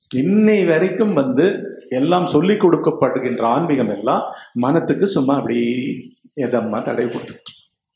இன்னை வரைக்கும் வந்து எல்லாம் சொல்லிக் கொடுக்கப்படுகின்ற ஆன்மீகம் எல்லாம் மனத்துக்கு சும்மா அப்படி எதம்மா தடவி கொடுத்துட்டு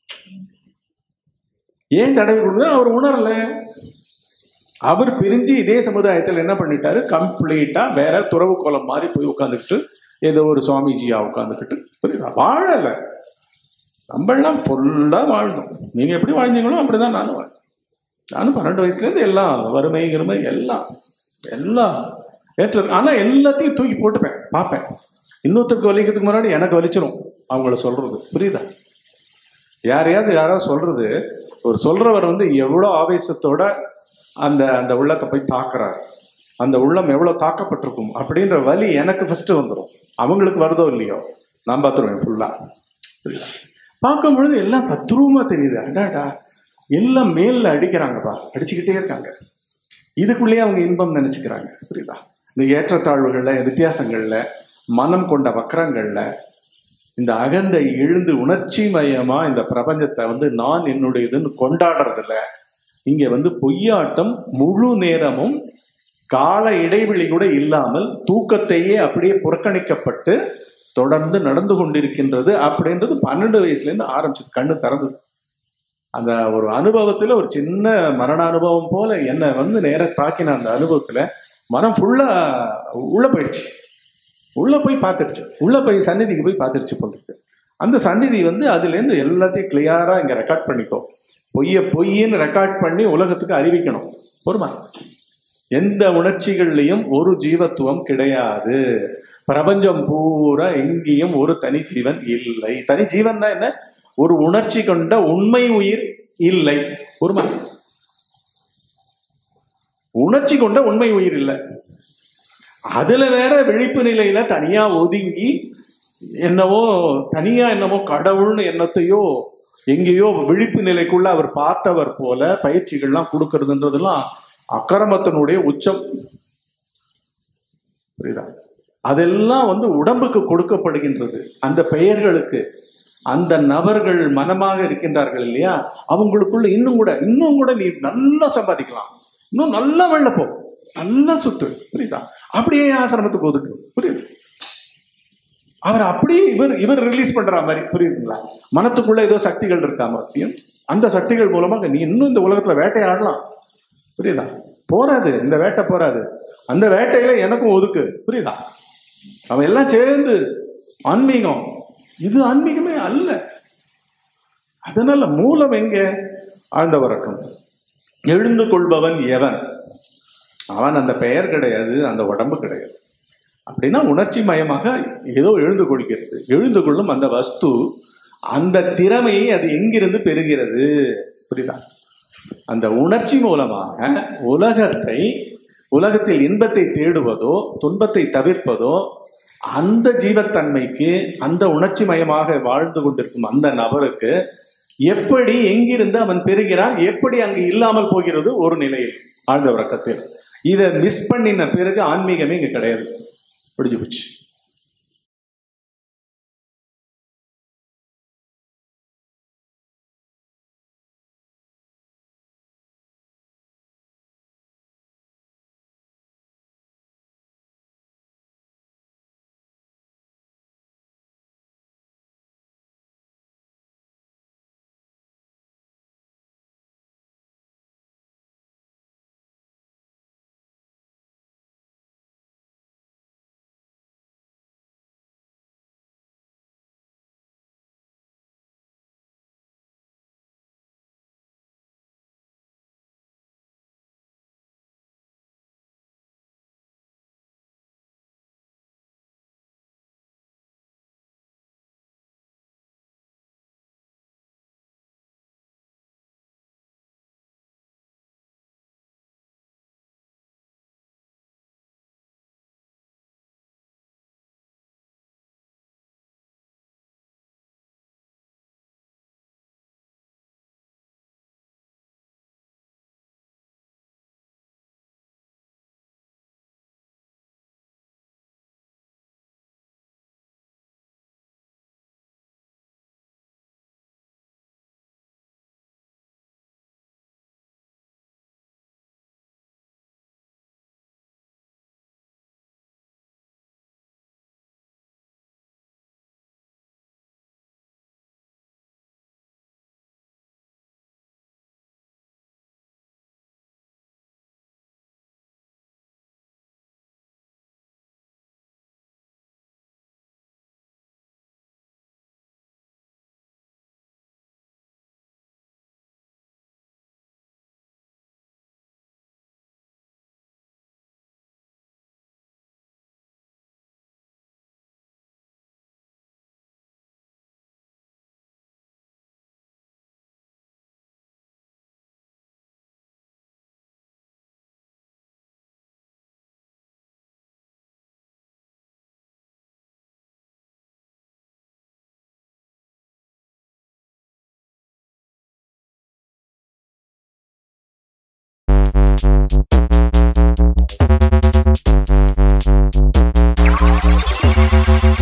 ஏன் தடவி கொடுத்தா அவர் உணரல அவர் பிரிஞ்சு இதே சமுதாயத்தில் என்ன பண்ணிட்டாரு கம்ப்ளீட்டா வேற துறவு கோலம் மாதிரி போய் உட்காந்துக்கிட்டு ஏதோ ஒரு சுவாமிஜியா உட்காந்துக்கிட்டு புரியுதா வாழல நம்மளாம் ஃபுல்லா வாழ்ந்தோம் நீங்க எப்படி வாழ்ந்தீங்களோ அப்படிதான் நானும் வாழ்ந்தேன் நானும் பன்னெண்டு வயசுல இருந்து எல்லாம் வறுமை கிருமை எல்லாம் எல்லாம் ஏற்ற ஆனா எல்லாத்தையும் தூக்கி போட்டுப்பேன் பார்ப்பேன் இன்னொருத்தருக்கு வலிக்கிறதுக்கு முன்னாடி எனக்கு வலிச்சிரும் அவங்கள சொல்றது புரியுதா யாரையாவது யாராவது சொல்றது ஒரு சொல்றவர் வந்து எவ்வளோ ஆவேசத்தோட அந்த அந்த உள்ளத்தை போய் தாக்குறாரு அந்த உள்ளம் எவ்வளவு தாக்கப்பட்டிருக்கும் அப்படின்ற வலி எனக்கு ஃபர்ஸ்ட் வந்துடும் அவங்களுக்கு வருதோ இல்லையோ நான் பார்த்துருவேன் ஃபுல்லா புரியுதா பார்க்கும் பொழுது எல்லாம் தத்ரூபமா தெரியுது அடாடா எல்லாம் மேல்ல அடிக்கிறாங்கப்பா அடிச்சுக்கிட்டே இருக்காங்க இதுக்குள்ளேயே அவங்க இன்பம் நினைச்சுக்கிறாங்க புரியுதா இந்த ஏற்றத்தாழ்வுகள்ல வித்தியாசங்கள்ல மனம் கொண்ட வக்கரங்கள்ல இந்த அகந்தை எழுந்து உணர்ச்சி மயமா இந்த பிரபஞ்சத்தை வந்து நான் என்னுடையதுன்னு கொண்டாடுறதுல இங்க வந்து பொய்யாட்டம் முழு நேரமும் கால இடைவெளி கூட இல்லாமல் தூக்கத்தையே அப்படியே புறக்கணிக்கப்பட்டு தொடர்ந்து நடந்து கொண்டிருக்கின்றது அப்படின்றது பன்னெண்டு வயசுல இருந்து ஆரம்பிச்சது கண்ணு திறந்தது அந்த ஒரு அனுபவத்துல ஒரு சின்ன மரண அனுபவம் போல என்னை வந்து நேர தாக்கின அந்த அனுபவத்துல மனம் ஃபுல்லா உள்ள போயிடுச்சு உள்ள போய் பார்த்துருச்சு உள்ள போய் சந்நிதிக்கு போய் பார்த்துருச்சு போட்டுருக்கு அந்த சந்நிதி வந்து அதுல இருந்து எல்லாத்தையும் கிளியரா இங்க ரெக்கார்ட் பண்ணிக்கோ பொய்ய பொய்ன்னு ரெக்கார்ட் பண்ணி உலகத்துக்கு அறிவிக்கணும் பொறுமா எந்த உணர்ச்சிகள்லையும் ஒரு ஜீவத்துவம் கிடையாது பிரபஞ்சம் பூரா எங்கேயும் ஒரு தனி ஜீவன் இல்லை தனி ஜீவன் தான் என்ன ஒரு உணர்ச்சி கொண்ட உண்மை உயிர் இல்லை பொறுமா உணர்ச்சி கொண்ட உண்மை உயிர் இல்லை அதுல வேற விழிப்பு நிலையில தனியா ஒதுங்கி என்னவோ தனியா என்னமோ கடவுள்னு எண்ணத்தையோ எங்கேயோ விழிப்பு நிலைக்குள்ள அவர் பார்த்தவர் போல பயிற்சிகள்லாம் கொடுக்கறதுன்றதெல்லாம் அக்கிரமத்தினுடைய உச்சம் புரியுதா அதெல்லாம் வந்து உடம்புக்கு கொடுக்கப்படுகின்றது அந்த பெயர்களுக்கு அந்த நபர்கள் மனமாக இருக்கின்றார்கள் இல்லையா அவங்களுக்குள்ள இன்னும் கூட இன்னும் கூட நீ நல்லா சம்பாதிக்கலாம் இன்னும் நல்லா வெள்ள போ நல்லா சுத்து புரியுதா அப்படியே ஆசிரமத்துக்கு ஒதுக்கு புரியுது அவர் அப்படியே இவர் இவர் ரிலீஸ் பண்ற மாதிரி புரியுதுங்களா மனத்துக்குள்ள ஏதோ சக்திகள் இருக்கா மறுபடியும் அந்த சக்திகள் மூலமாக நீ இன்னும் இந்த உலகத்துல வேட்டையாடலாம் புரியுதா போறாது இந்த வேட்டை போறாது அந்த வேட்டையில எனக்கும் ஒதுக்கு புரியுதா அவன் எல்லாம் சேர்ந்து ஆன்மீகம் இது ஆன்மீகமே அல்ல அதனால மூலம் எங்க ஆழ்ந்த வரக்கம் எழுந்து கொள்பவன் எவன் அவன் அந்த பெயர் கிடையாது அந்த உடம்பு கிடையாது அப்படின்னா உணர்ச்சி மயமாக ஏதோ எழுந்து கொள்கிறது எழுந்து கொள்ளும் அந்த வஸ்து அந்த திறமையை அது எங்கிருந்து பெறுகிறது புரியுதா அந்த உணர்ச்சி மூலமாக உலகத்தை உலகத்தில் இன்பத்தை தேடுவதோ துன்பத்தை தவிர்ப்பதோ அந்த ஜீவத்தன்மைக்கு அந்த உணர்ச்சி மயமாக வாழ்ந்து கொண்டிருக்கும் அந்த நபருக்கு எப்படி எங்கிருந்து அவன் பெறுகிறான் எப்படி அங்கு இல்லாமல் போகிறது ஒரு நிலையில் ஆழ்ந்த உறக்கத்தில் இதை மிஸ் பண்ணின பிறகு ஆன்மீகமே இங்க கிடையாது முடிஞ்சு போச்சு Thank